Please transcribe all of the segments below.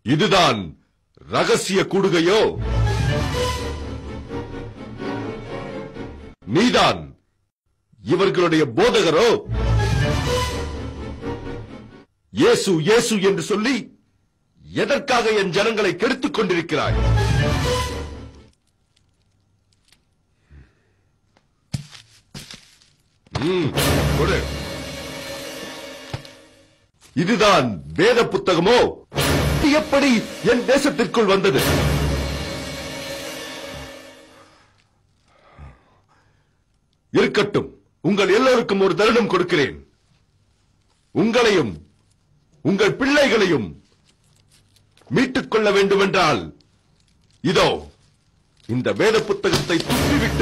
இதுதான் ரகசிய கூடுகையோ நீதான் இவர்களுடைய போதகரோ இயேசு இயேசு என்று சொல்லி எதற்காக என் ஜனங்களை கெடுத்துக் கொண்டிருக்கிறாய் ம், கொடு இதுதான் வேத புத்தகமோ இது எப்படி என் தேசத்திற்குள் வந்தது இருக்கட்டும் உங்கள் எல்லோருக்கும் ஒரு தருணம் கொடுக்கிறேன் உங்களையும் உங்கள் பிள்ளைகளையும் மீட்டுக் கொள்ள வேண்டுமென்றால் இதோ இந்த வேத புத்தகத்தை துப்பிவிட்டு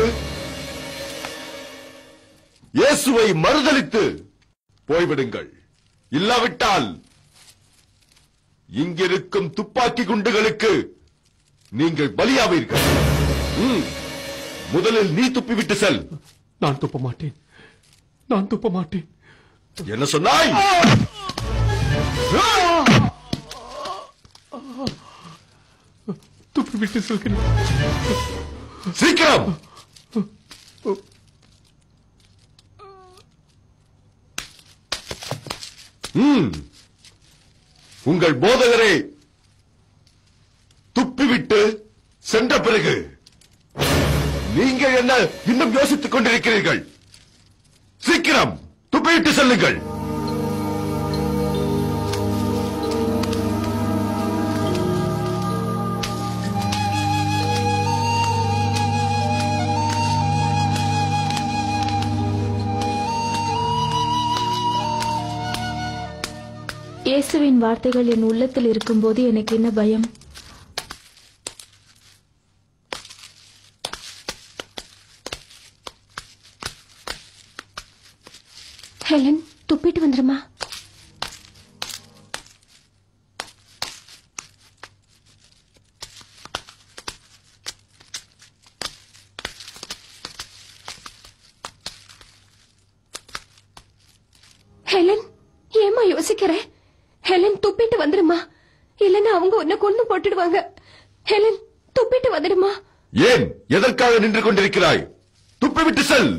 இயேசுவை மறுதலித்து போய்விடுங்கள் இல்லாவிட்டால் இங்கிருக்கும் துப்பாக்கி குண்டுகளுக்கு நீங்கள் பலியாவீர்கள் ம். முதலில் நீ துப்பிவிட்டு செல் நான் துப்ப மாட்டேன் நான் துப்ப மாட்டேன் என்ன சொன்னாய் துப்பி விட்டு செல்கிறேன் சீக்கிரம் ம். உங்கள் போதகரை துப்பிவிட்டு சென்ற பிறகு நீங்கள் என்ன இன்னும் யோசித்துக் கொண்டிருக்கிறீர்கள் சீக்கிரம் துப்பிவிட்டு செல்லுங்கள் இயேசுவின் வார்த்தைகள் என் உள்ளத்தில் இருக்கும்போது எனக்கு என்ன பயம் ஹெலன் துப்பிட்டு வந்துருமா ஹெலன் ஏமா யோசிக்கிற ஹெலன் துப்பிட்டு வந்துருமா இல்லன்னா அவங்க உன்னை கொண்டு போட்டுடுவாங்க ஹெலன் துப்பிட்டு வந்துடுமா ஏன் எதற்காக நின்று கொண்டிருக்கிறாய் துப்பிவிட்டு செல்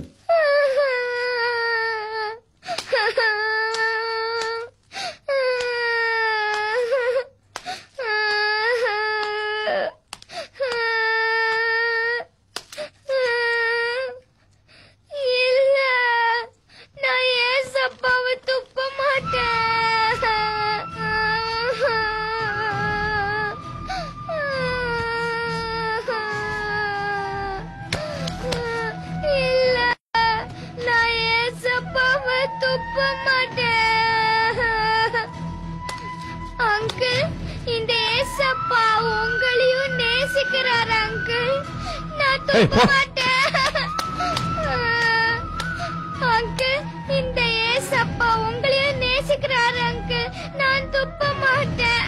இல்ல நான் ஏசப்பாவை துப்ப மாட்டேன் இல்ல நான் ஏசப்பாவை துப்ப மாட்டேன் அங்கிள் இந்த ஏசப்பா உங்களையும் நேசிக்கிறார் அங்கிள் நான் ஏய், துப்ப போ. மாட்டேன் அங்கிள் இந்த ஏசப்பா உங்களையும் நேசிக்கிறார் அங்கிள் நான் துப்ப மாட்டேன்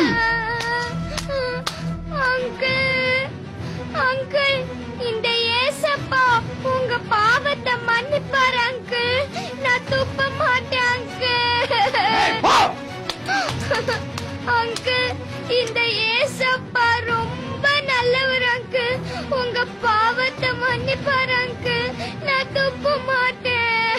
அங்கிள் அங்கிள் இந்த ஏசப்பா உங்க பாவத்தை மன்னிப்பார் அங்கிள் நான் துப்ப மாட்டேன் அங்கிள் அங்கிள் இந்த ஏசப்பா ரொம்ப நல்லவர் அங்கிள் உங்க பாவத்தை மன்னிப்பார் அங்கிள் நான் துப்ப மாட்டேன்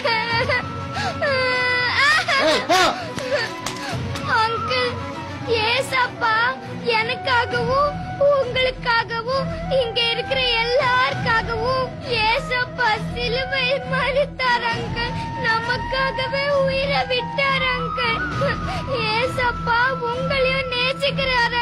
அங்கிள் ஏசப்பா எனக்காகவும் உங்களுக்காகவும் இங்க இருக்கிற எல்லாருக்காகவும் ஏசப்பா சிலுவை மறுத்தார் அங்கிள் நமக்காகவே உயிரை விட்டார் அங்கிள் ஏசப்பா உங்களையும் நேசிக்கிறார்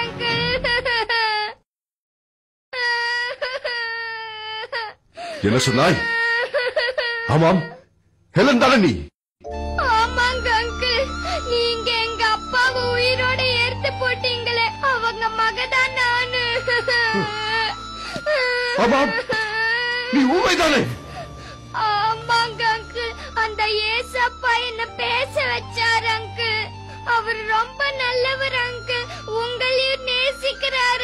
அங்கிள் என்ன சொன்னாய் ஆமாம் ஹெலன் தானே நீ ஆமாங்க அங்கிள் நீங்க எங்க அப்பாவை உயிரோட எடுத்து போட்டீங்களே அவங்க மகதான் நானு ஆமாம். நீ ஊமைதானே ஆமாங்க அங்கிள் அந்த ஏசப்பா என்ன பேச வச்சார் அங்கிள் அவர் ரொம்ப நல்லவர் அங்கிள் உங்களையும் நேசிக்கிறார்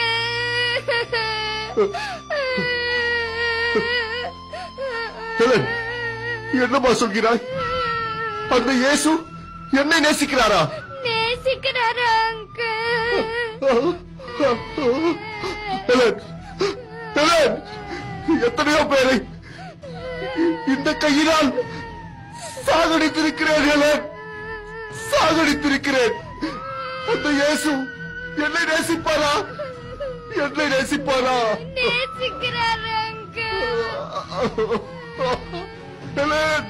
ஹெலன் அங்கிள் என்னமா சொல்கிறாய் அந்த இயேசு என்னை நேசிக்கிறாரா நேசிக்கிறாரு அங்கிள் ஹெலன், ஹெலன், எத்தனையோ பேரை இந்த கையினால் சாகடித்திருக்கிறேன் ஹெலன் சாகடித்திருக்கிறேன் அந்த இயேசு என்னை நேசிப்பாரா என்னை நேசிப்பாரா நேசிக்கிறாரு அங்கிள் ஹெலன்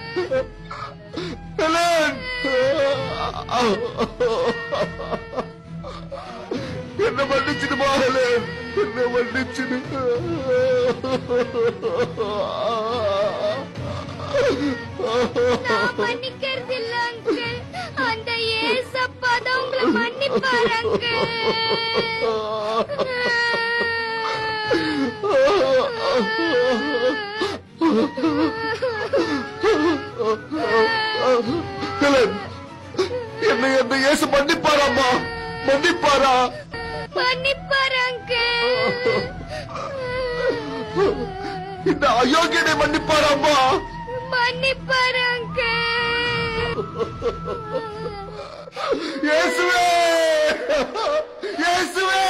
ஹெலன் என்ன மன்னிச்சிடுமா ஹெலன் என்ன மன்னிச்சிடு நான் மன்னிக்கிறது இல்ல அங்கிள் அந்த ஏசப்பா தான் உங்களை மன்னிப்பாரு ஹெலன் என்னை அந்த இயேசு மன்னிப்பாராம்மா மன்னிப்பாரா மன்னிப்பாரு அங்கிள் இந்த அயோக்கியனை மன்னிப்பாராம்மா மன்னிப்பாரு அங்கிள் இயேசுவே இயேசுவே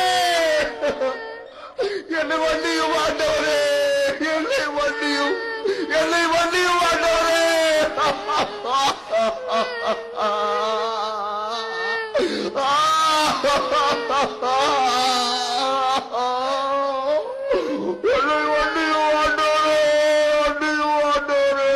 என்னை மன்னியும் ஆண்டவரே என்னை மன்னியும் என்னை மன்னியும் ஆண்டவரே என்னை மன்னியும் ஆண்டவரே மன்னியும் ஆண்டவரே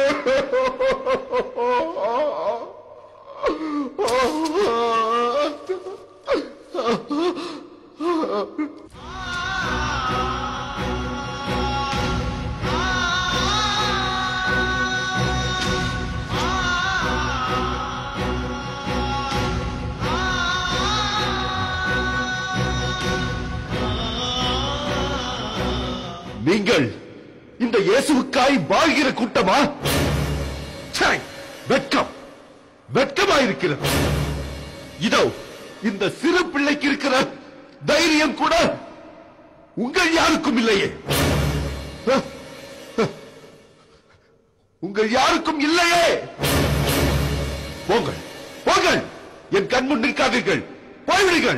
நீங்கள் இந்த இயேசுவுக்காய் வாழ்கிற கூட்டமா ச்சே! வெட்கம் வெட்கமாயிருக்கிறது இதோ இந்த சிறு பிள்ளைக்கு இருக்கிற தைரியம் கூட உங்கள் யாருக்கும் இல்லையே அஹ், அஹ். உங்கள் யாருக்கும் இல்லையே போங்கள் போங்கள் என் கண்முன் நிற்காதீர்கள் போய்விடுங்கள்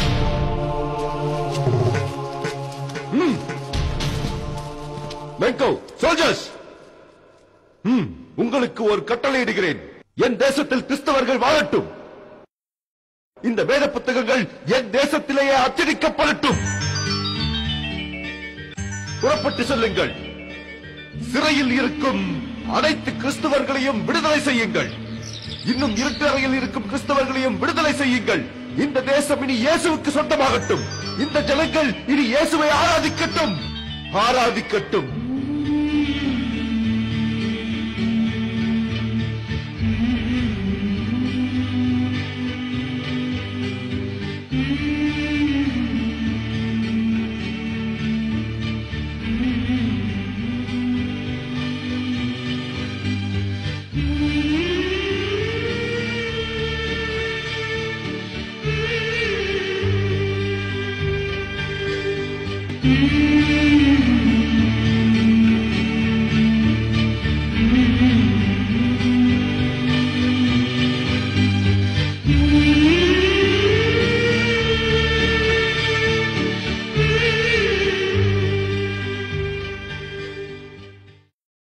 மென்கோ சோல்ஜர்ஸ் உங்களுக்கு ஒரு கட்டளையிடுகிறேன் என் தேசத்தில் கிறிஸ்தவர்கள் வாழட்டும் இந்த வேத புத்தகங்கள் என் தேசத்திலேயே அச்சடிக்கப்படட்டும் புறப்பட்டு செல்லுங்கள் சிறையில் இருக்கும் அனைத்து கிறிஸ்தவர்களையும் விடுதலை செய்யுங்கள் இன்னும் இருட்டு அறையில் இருக்கும் கிறிஸ்தவர்களையும் விடுதலை செய்யுங்கள் இந்த தேசம் இனி இயேசுவுக்கு சொந்தமாகட்டும் இந்த ஜனங்கள் இனி இயேசுவை ஆராதிக்கட்டும் ஆராதிக்கட்டும் Thank